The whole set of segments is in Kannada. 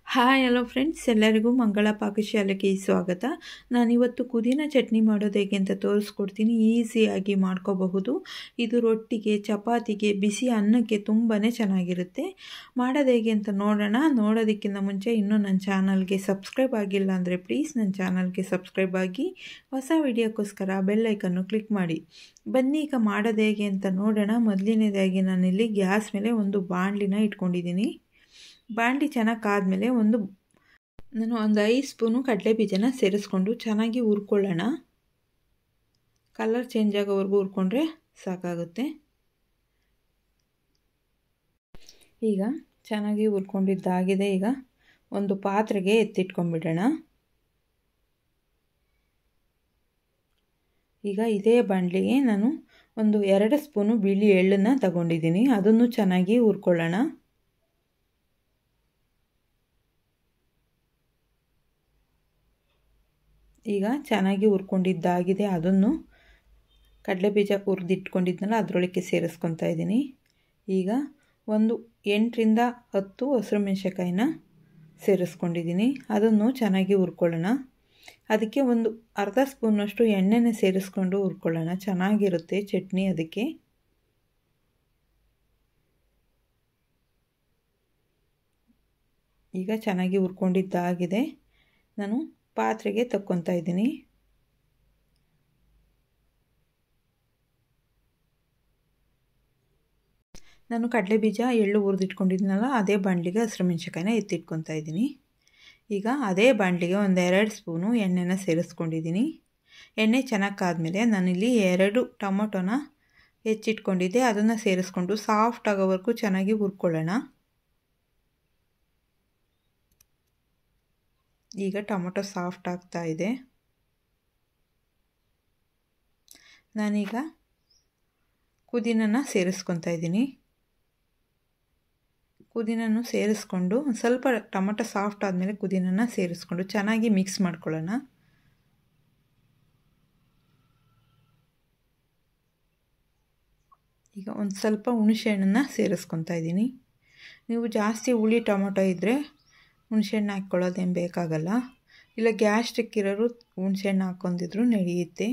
ಹಾಯ್ ಹಲೋ ಫ್ರೆಂಡ್ಸ್ ಎಲ್ಲರಿಗೂ ಮಂಗಳ ಪಾಕಶಾಲೆಗೆ ಸ್ವಾಗತ ನಾನಿವತ್ತು ಪುದೀನ ಚಟ್ನಿ ಮಾಡೋದು ಹೇಗೆ ಅಂತ ತೋರಿಸ್ಕೊಡ್ತೀನಿ ಈಸಿಯಾಗಿ ಮಾಡ್ಕೋಬಹುದು ಇದು ರೊಟ್ಟಿಗೆ ಚಪಾತಿಗೆ ಬಿಸಿ ಅನ್ನಕ್ಕೆ ತುಂಬಾ ಚೆನ್ನಾಗಿರುತ್ತೆ ಮಾಡೋದು ಹೇಗೆ ಅಂತ ನೋಡೋಣ ನೋಡೋದಕ್ಕಿಂತ ಮುಂಚೆ ಇನ್ನೂ ನನ್ನ ಚಾನಲ್ಗೆ ಸಬ್ಸ್ಕ್ರೈಬ್ ಆಗಿಲ್ಲ ಅಂದರೆ ಪ್ಲೀಸ್ ನನ್ನ ಚಾನಲ್ಗೆ ಸಬ್ಸ್ಕ್ರೈಬ್ ಆಗಿ ಹೊಸ ವಿಡಿಯೋಕ್ಕೋಸ್ಕರ ಬೆಲ್ಲೈಕನ್ನು ಕ್ಲಿಕ್ ಮಾಡಿ ಬನ್ನಿ ಈಗ ಮಾಡೋದು ಹೇಗೆ ಅಂತ ನೋಡೋಣ ಮೊದಲನೇದಾಗಿ ನಾನಿಲ್ಲಿ ಗ್ಯಾಸ್ ಮೇಲೆ ಒಂದು ಬಾಣಲಿನ ಇಟ್ಕೊಂಡಿದ್ದೀನಿ ಬಾಣಲಿ ಚೆನ್ನಾಗಿ ಕಾದ್ಮೇಲೆ ಒಂದು ನಾನು ಒಂದು ಐದು ಸ್ಪೂನು ಕಡಲೆ ಬೀಜನ ಸೇರಿಸ್ಕೊಂಡು ಚೆನ್ನಾಗಿ ಹುರ್ಕೊಳ್ಳೋಣ ಕಲರ್ ಚೇಂಜ್ ಆಗೋವರೆಗೂ ಹುರ್ಕೊಂಡ್ರೆ ಸಾಕಾಗುತ್ತೆ ಈಗ ಚೆನ್ನಾಗಿ ಹುರ್ಕೊಂಡಿದ್ದಾಗಿದೆ ಈಗ ಒಂದು ಪಾತ್ರೆಗೆ ಎತ್ತಿಟ್ಕೊಂಡ್ಬಿಡೋಣ ಈಗ ಇದೇ ಬಾಣಲಿಗೆ ನಾನು ಒಂದು ಎರಡು ಸ್ಪೂನು ಬಿಳಿ ಎಳ್ಳನ್ನು ತಗೊಂಡಿದ್ದೀನಿ ಅದನ್ನು ಚೆನ್ನಾಗಿ ಹುರ್ಕೊಳ್ಳೋಣ ಈಗ ಚೆನ್ನಾಗಿ ಹುರ್ಕೊಂಡಿದ್ದಾಗಿದೆ ಅದನ್ನು ಕಡಲೆ ಬೀಜ ಹುರಿದಿಟ್ಕೊಂಡಿದ್ನಲ್ಲ ಅದರೊಳಗೆ ಸೇರಿಸ್ಕೊತಾ ಇದ್ದೀನಿ ಈಗ ಒಂದು ಎಂಟರಿಂದ ಹತ್ತು ಹಸಿರು ಮೆಣಸಿನ್ಕಾಯಿನ ಸೇರಿಸ್ಕೊಂಡಿದ್ದೀನಿ ಅದನ್ನು ಚೆನ್ನಾಗಿ ಹುರ್ಕೊಳ್ಳೋಣ ಅದಕ್ಕೆ ಒಂದು ಅರ್ಧ ಸ್ಪೂನಷ್ಟು ಎಣ್ಣೆನ ಸೇರಿಸ್ಕೊಂಡು ಹುರ್ಕೊಳ್ಳೋಣ ಚೆನ್ನಾಗಿರುತ್ತೆ ಚಟ್ನಿ ಅದಕ್ಕೆ ಈಗ ಚೆನ್ನಾಗಿ ಹುರ್ಕೊಂಡಿದ್ದಾಗಿದೆ ನಾನು ಪಾತ್ರೆಗೆ ತಕ್ಕೊತಾ ಇದ್ದೀನಿ ನಾನು ಕಡಲೆ ಬೀಜ ಎಳ್ಳು ಹುರಿದಿಟ್ಕೊಂಡಿದ್ದೀನಲ್ಲ ಅದೇ ಬಾಣಲಿಗೆ ಹಸಿರು ಮೆಣಸಿನ್ಕಾಯಿನ ಎತ್ತಿಟ್ಕೊತಾ ಇದ್ದೀನಿ ಈಗ ಅದೇ ಬಾಣಲಿಗೆ ಒಂದು ಎರಡು ಸ್ಪೂನು ಎಣ್ಣೆನ ಸೇರಿಸ್ಕೊಂಡಿದ್ದೀನಿ ಎಣ್ಣೆ ಚೆನ್ನಾಗಿ ಕಾದ್ಮೇಲೆ ನಾನಿಲ್ಲಿ ಎರಡು ಟೊಮೊಟೊನ ಹೆಚ್ಚಿಟ್ಕೊಂಡಿದ್ದೆ ಅದನ್ನು ಸೇರಿಸ್ಕೊಂಡು ಸಾಫ್ಟ್ ಆಗೋವರೆಗೂ ಚೆನ್ನಾಗಿ ಹುರ್ಕೊಳ್ಳೋಣ ಈಗ ಟೊಮೊಟೊ ಸಾಫ್ಟ್ ಆಗ್ತಾ ಇದೆ ನಾನೀಗ ಪುದೀನನ ಸೇರಿಸ್ಕೊತಾ ಇದ್ದೀನಿ ಪುದೀನನ್ನು ಸೇರಿಸ್ಕೊಂಡು ಒಂದು ಸ್ವಲ್ಪ ಟೊಮೊಟೊ ಸಾಫ್ಟ್ ಆದಮೇಲೆ ಪುದೀನನ ಸೇರಿಸ್ಕೊಂಡು ಚೆನ್ನಾಗಿ ಮಿಕ್ಸ್ ಮಾಡ್ಕೊಳ್ಳೋಣ ಈಗ ಒಂದು ಸ್ವಲ್ಪ ಹುಣಸೆಹಣ್ಣನ್ನು ಸೇರಿಸ್ಕೊತಾ ಇದ್ದೀನಿ ನೀವು ಜಾಸ್ತಿ ಹುಳಿ ಟೊಮೊಟೊ ಇದ್ದರೆ ಹುಣಸೆಹಣ್ಣು ಹಾಕ್ಕೊಳ್ಳೋದೇನು ಬೇಕಾಗಲ್ಲ ಇಲ್ಲ ಗ್ಯಾಸ್ಟ್ರಿಕ್ ಇರೋರು ಹುಣಸೆಹಣ್ಣು ಹಾಕ್ಕೊಂಡಿದ್ರು ನಡೆಯುತ್ತೆ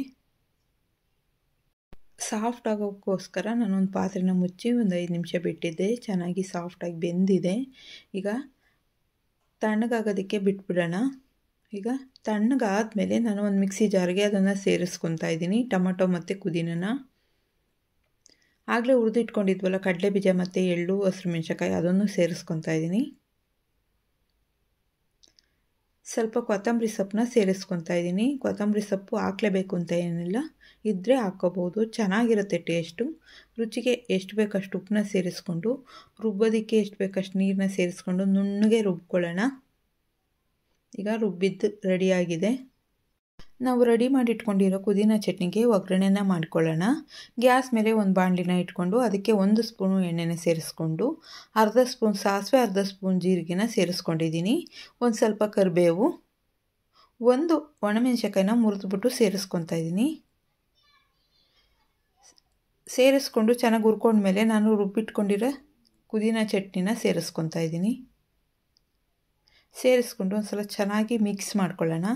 ಸಾಫ್ಟ್ ಆಗೋಕ್ಕೋಸ್ಕರ ನಾನೊಂದು ಪಾತ್ರೆನ ಮುಚ್ಚಿ ಒಂದು ಐದು ನಿಮಿಷ ಬಿಟ್ಟಿದ್ದೆ ಚೆನ್ನಾಗಿ ಸಾಫ್ಟಾಗಿ ಬೆಂದಿದೆ ಈಗ ತಣ್ಣಗಾಗೋದಕ್ಕೆ ಬಿಟ್ಬಿಡೋಣ ಈಗ ತಣ್ಣಗಾದಮೇಲೆ ನಾನು ಒಂದು ಮಿಕ್ಸಿ ಜಾರ್ಗೆ ಅದನ್ನು ಸೇರಿಸ್ಕೊತಾ ಇದ್ದೀನಿ ಟೊಮೊಟೊ ಮತ್ತು ಪುದೀನನ ಆಗಲೇ ಹುರಿದಿಟ್ಕೊಂಡಿದ್ವಲ್ಲ ಕಡಲೆ ಬೀಜ ಮತ್ತು ಎಳ್ಳು ಹಸಿರು ಮೆಣಸಿನ್ಕಾಯಿ ಅದನ್ನು ಸೇರಿಸ್ಕೊತಾ ಇದ್ದೀನಿ ಸ್ವಲ್ಪ ಕೊತ್ತಂಬರಿ ಸೊಪ್ಪನ್ನ ಸೇರಿಸ್ಕೊತಾ ಇದ್ದೀನಿ ಕೊತ್ತಂಬರಿ ಸೊಪ್ಪು ಹಾಕಲೇಬೇಕು ಅಂತ ಏನಿಲ್ಲ ಇದ್ದರೆ ಹಾಕ್ಕೋಬೋದು ಚೆನ್ನಾಗಿರುತ್ತೆ ಟೇಸ್ಟು ರುಚಿಗೆ ಎಷ್ಟು ಬೇಕಷ್ಟು ಉಪ್ಪನ್ನ ಸೇರಿಸ್ಕೊಂಡು ರುಬ್ಬೋದಕ್ಕೆ ಎಷ್ಟು ಬೇಕಷ್ಟು ನೀರನ್ನ ಸೇರಿಸ್ಕೊಂಡು ನುಣ್ಣಗೆ ರುಬ್ಕೊಳ್ಳೋಣ ಈಗ ರುಬ್ಬಿದ್ದು ರೆಡಿಯಾಗಿದೆ ನಾವು ರೆಡಿ ಮಾಡಿಟ್ಕೊಂಡಿರೋ ಪುದೀನ ಚಟ್ನಿಗೆ ಒಗ್ಗರಣೆನ ಮಾಡ್ಕೊಳ್ಳೋಣ ಗ್ಯಾಸ್ ಮೇಲೆ ಒಂದು ಬಾಣಲಿನ ಇಟ್ಕೊಂಡು ಅದಕ್ಕೆ ಒಂದು ಸ್ಪೂನು ಎಣ್ಣೆನ ಸೇರಿಸ್ಕೊಂಡು ಅರ್ಧ ಸ್ಪೂನ್ ಸಾಸಿವೆ ಅರ್ಧ ಸ್ಪೂನ್ ಜೀರಿಗೆನ ಸೇರಿಸ್ಕೊಂಡಿದ್ದೀನಿ ಒಂದು ಸ್ವಲ್ಪ ಕರಿಬೇವು ಒಂದು ಒಣಮೆಣಸಿನ್ಕಾಯಿನ ಮುರಿದ್ಬಿಟ್ಟು ಸೇರಿಸ್ಕೊತಾ ಇದ್ದೀನಿ ಸೇರಿಸ್ಕೊಂಡು ಚೆನ್ನಾಗಿ ಹುರ್ಕೊಂಡ್ಮೇಲೆ ನಾನು ರುಬ್ಬಿಟ್ಕೊಂಡಿರೋ ಪುದೀನ ಚಟ್ನಿನ ಸೇರಿಸ್ಕೊತಾ ಇದ್ದೀನಿ ಸೇರಿಸ್ಕೊಂಡು ಒಂದು ಸಲ ಚೆನ್ನಾಗಿ ಮಿಕ್ಸ್ ಮಾಡ್ಕೊಳ್ಳೋಣ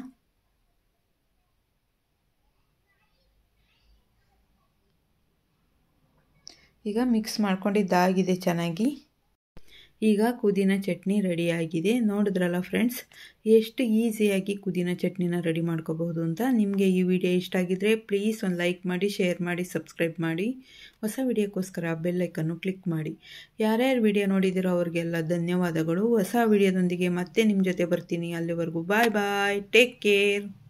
ಈಗ ಮಿಕ್ಸ್ ಮಾಡ್ಕೊಂಡಿದ್ದಾಗಿದೆ ಚೆನ್ನಾಗಿ ಈಗ ಪುದೀನ ಚಟ್ನಿ ರೆಡಿಯಾಗಿದೆ ನೋಡಿದ್ರಲ್ಲ ಫ್ರೆಂಡ್ಸ್ ಎಷ್ಟು ಈಸಿಯಾಗಿ ಪುದೀನ ಚಟ್ನಿನ ರೆಡಿ ಮಾಡ್ಕೋಬಹುದು ಅಂತ ನಿಮಗೆ ಈ ವಿಡಿಯೋ ಇಷ್ಟ ಆಗಿದ್ರೆ ಪ್ಲೀಸ್ ಒಂದು ಲೈಕ್ ಮಾಡಿ ಶೇರ್ ಮಾಡಿ ಸಬ್ಸ್ಕ್ರೈಬ್ ಮಾಡಿ ಹೊಸ ವಿಡಿಯೋಕ್ಕೋಸ್ಕರ ಬೆಲ್ಲೈಕನ್ನು ಕ್ಲಿಕ್ ಮಾಡಿ ಯಾರ್ಯಾರು ವಿಡಿಯೋ ನೋಡಿದಿರೋ ಅವ್ರಿಗೆಲ್ಲ ಧನ್ಯವಾದಗಳು ಹೊಸ ವಿಡಿಯೋದೊಂದಿಗೆ ಮತ್ತೆ ನಿಮ್ಮ ಜೊತೆ ಬರ್ತೀನಿ ಅಲ್ಲಿವರೆಗೂ ಬಾಯ್ ಬಾಯ್ ಟೇಕ್ ಕೇರ್